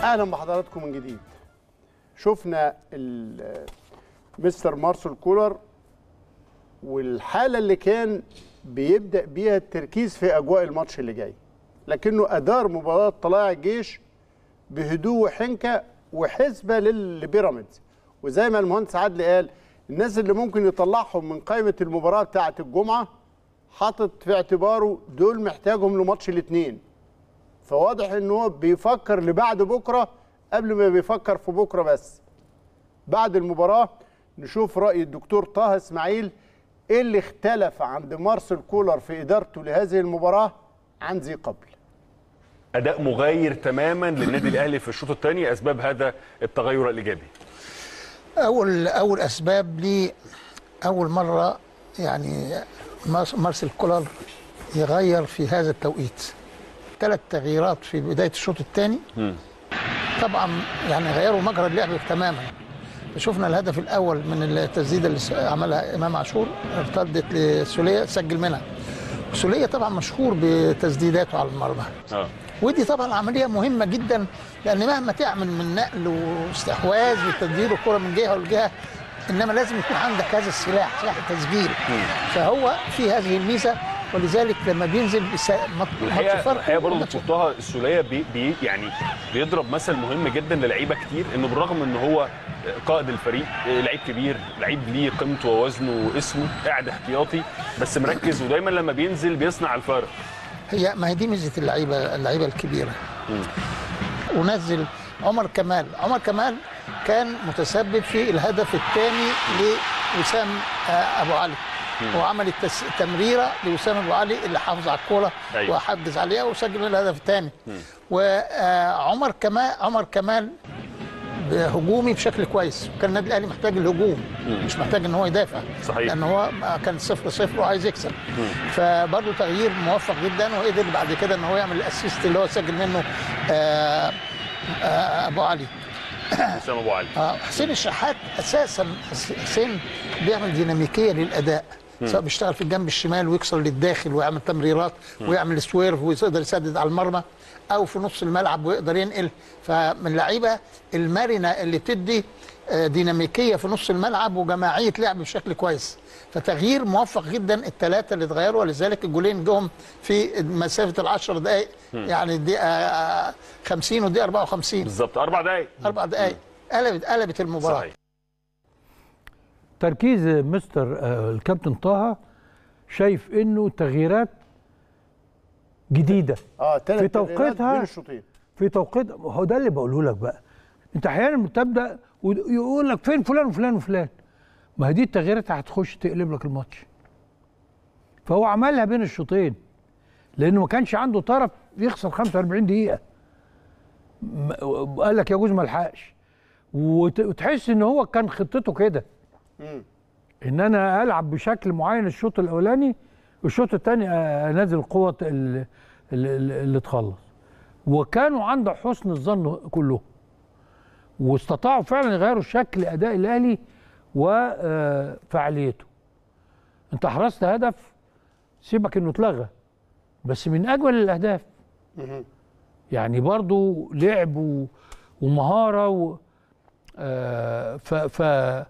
اهلا بحضراتكم من جديد شفنا ال- مستر مارسيل كولر والحاله اللي كان بيبدا بيها التركيز في اجواء الماتش اللي جاي لكنه ادار مباراه طلائع الجيش بهدوء وحنكه وحسبه لل- لبيراميدز وزي ما المهندس عادل قال الناس اللي ممكن يطلعهم من قائمه المباراه بتاعه الجمعه حاطط في اعتباره دول محتاجهم لماتش الاثنين فواضح ان هو بيفكر لبعد بكره قبل ما بيفكر في بكره بس بعد المباراه نشوف راي الدكتور طه اسماعيل ايه اللي اختلف عند مارسيل كولر في ادارته لهذه المباراه عن ذي قبل اداء مغاير تماما للنادي الاهلي في الشوط الثاني اسباب هذا التغير الايجابي اول اول اسباب لي اول مره يعني مارس- مارسيل كولر يغير في هذا التوقيت ثلاث تغييرات في بدايه الشوط الثاني طبعا يعني غيروا مجرى اللعب تماما شفنا الهدف الاول من التسديده اللي س- عملها امام عاشور ارتدت لسوليه سجل منها سوليه طبعا مشهور بتسديداته على المرمى اه ودي طبعا عمليه مهمه جدا لان مهما تعمل من نقل واستحواذ وتدبير الكره من جهه لجهه انما لازم يكون عندك هذا السلاح سلاح التسجيل فهو في هذه الميزه ولذلك لما بينزل بس- ماتش الحقيقه فرق الحقيقه برضه ماتش- دكتور طه السوليه بي بي يعني بيضرب مثل مهم جدا للعيبه كتير انه بالرغم ان هو قائد الفريق لعيب كبير لعيب ليه قيمته ووزنه واسمه قاعد احتياطي بس مركز ودايما لما بينزل بيصنع الفارق هي ما هي دي ميزه اللعيبه اللعيبه الكبيره ونزل عمر كمال عمر كمال كان متسبب في الهدف الثاني لوسام آه، ابو علي هو عمل التس... تمريره لوسام ابو علي اللي حافظ على الكوره أيوة. وحجز عليها وسجل الهدف الثاني وعمر كمال عمر كمال هجومي بشكل كويس كان النادي الاهلي محتاج الهجوم مش محتاج ان هو يدافع صحيح. لان هو كان صفر صفر وعايز يكسب فبرضه تغيير موفق جدا وقدر بعد كده ان هو يعمل الاسيست اللي هو سجل منه آه آه ابو علي وسام ابو علي آه حسين الشحات اساسا حسين بيعمل ديناميكيه للاداء سواء بيشتغل في الجنب الشمال ويكسر للداخل ويعمل تمريرات ويعمل سويرف ويقدر يسدد على المرمى او في نص الملعب ويقدر ينقل فمن اللعيبه المرنه اللي بتدي آه، ديناميكيه في نص الملعب وجماعيه لعب بشكل كويس فتغيير موفق جدا الثلاثه اللي اتغيروا ولذلك الجولين جم في مسافه العشر دقائق يعني الدقيقه آه، 50 والدقيقه 54 بالظبط اربع دقائق اربع دقائق قلبت قلبت المباراه صحيح تركيز مستر آه، الكابتن طه شايف انه تغييرات جديده اه في ثلاث توقيتها- بين الشوطين في توقيت هو ده اللي بقوله لك بقى انت احيانا بتبدا ويقول لك فين فلان وفلان وفلان ما هي دي التغييرات هتخش تقلب لك الماتش فهو عملها بين الشوطين لانه ما كانش عنده طرف يخسر 45 دقيقه م- قال لك يجوز ما لحقش وت- وتحس ان هو كان خطته كده ان انا العب بشكل معين الشوط الاولاني والشوط الثاني انزل القوه ال- ال- ال- اللي تخلص وكانوا عند حسن الظن كلهم واستطاعوا فعلا يغيروا شكل اداء الاهلي وفعاليته انت حرزت هدف سيبك انه اتلغى بس من اجمل الاهداف يعني برضو لعب و- ومهاره و آه، ف ف آه،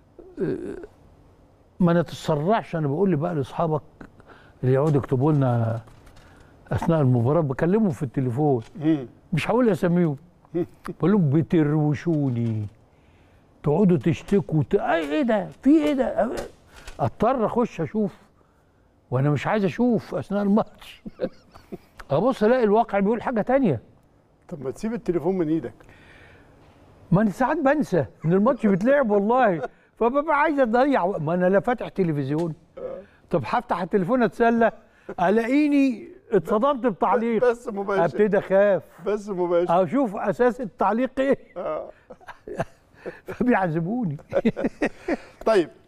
ما نتسرعش انا بقول لي بقى لاصحابك اللي يقعدوا يكتبوا لنا اثناء المباراه بكلمهم في التليفون مش هقول اساميهم بقول لهم بتروشوني تقعدوا تشتكوا ت... اي ايه ده في ايه ده اضطر اخش اشوف وانا مش عايز اشوف اثناء الماتش ابص الاقي الواقع بيقول حاجه تانية طب ما تسيب التليفون من ايدك ما انا ساعات بنسى ان الماتش بيتلعب والله فببقى عايز اضيع ما انا لا فاتح تلفزيون طب هفتح التليفون اتسلى الاقيني اتصدمت بتعليق بس مباشر ابتدي اخاف بس مباشر اشوف اساس التعليق ايه فبيعذبوني طيب